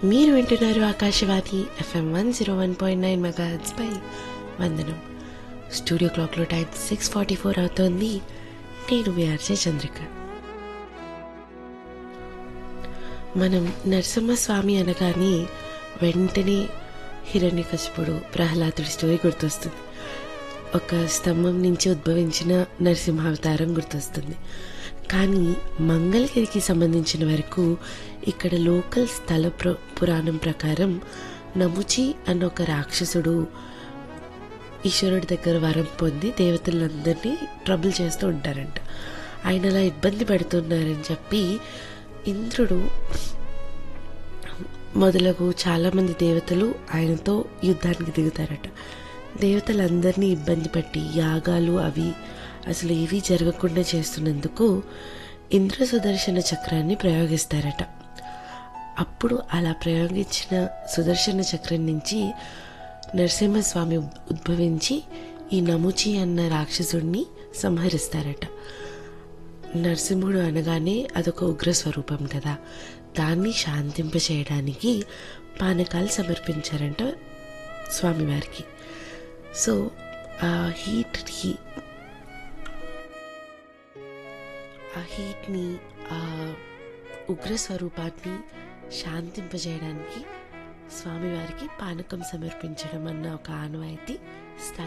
మీరు వింటున్నారు Akashvani FM one zero one point nine mega పై వందనం స్టూడియో క్లాక్లో టైం సిక్స్ ఫార్టీ ఫోర్ అవుతోంది నేను మీ ఆర్జే చంద్రిక మనం నరసింహస్వామి అనగానే వెంటనే హిరణ్యకశిపుడు ప్రహ్లాదుడి స్టోరీ గుర్తొస్తుంది ఒక స్తంభం నుంచి ఉద్భవించిన నరసింహావతారం గుర్తొస్తుంది కానీ మంగళగిరికి సంబంధించిన వరకు ఇక్కడ లోకల్ స్థల ప్ర- పురాణం ప్రకారం నముచి అన్న ఒక రాక్షసుడు ఈశ్వరుడి దగ్గర వరం పొంది దేవతలందరినీ ట్రబుల్ చేస్తూ ఉంటారంట ఆయన అలా ఇబ్బంది పెడుతున్నారని చెప్పి ఇంద్రుడు మొదలగు చాలామంది దేవతలు ఆయనతో యుద్ధానికి దిగుతారట దేవతలందరినీ ఇబ్బంది పెట్టి యాగాలు అవి అసలు ఏవీ జరగకుండా చేస్తున్నందుకు ఇంద్ర సుదర్శన చక్రాన్ని ప్రయోగిస్తారట అప్పుడు అలా ప్రయోగించిన సుదర్శన చక్రం నుంచి నరసింహస్వామి ఉద్భవించి ఈ నముచి అన్న రాక్షసుడిని సంహరిస్తారట నరసింహుడు అనగానే అదొక ఉగ్ర స్వరూపం కదా దాన్ని శాంతింపచేయడానికి పానకాలు సమర్పించారంట స్వామివారికి సో ఆ హీట్ని ఆ హీట్ని ఆ ఉగ్ర స్వరూపాన్ని శాంతింపజేయడానికి స్వామివారికి పానకం సమర్పించడం అన్న ఒక ఆనవాయితీ స్థాయి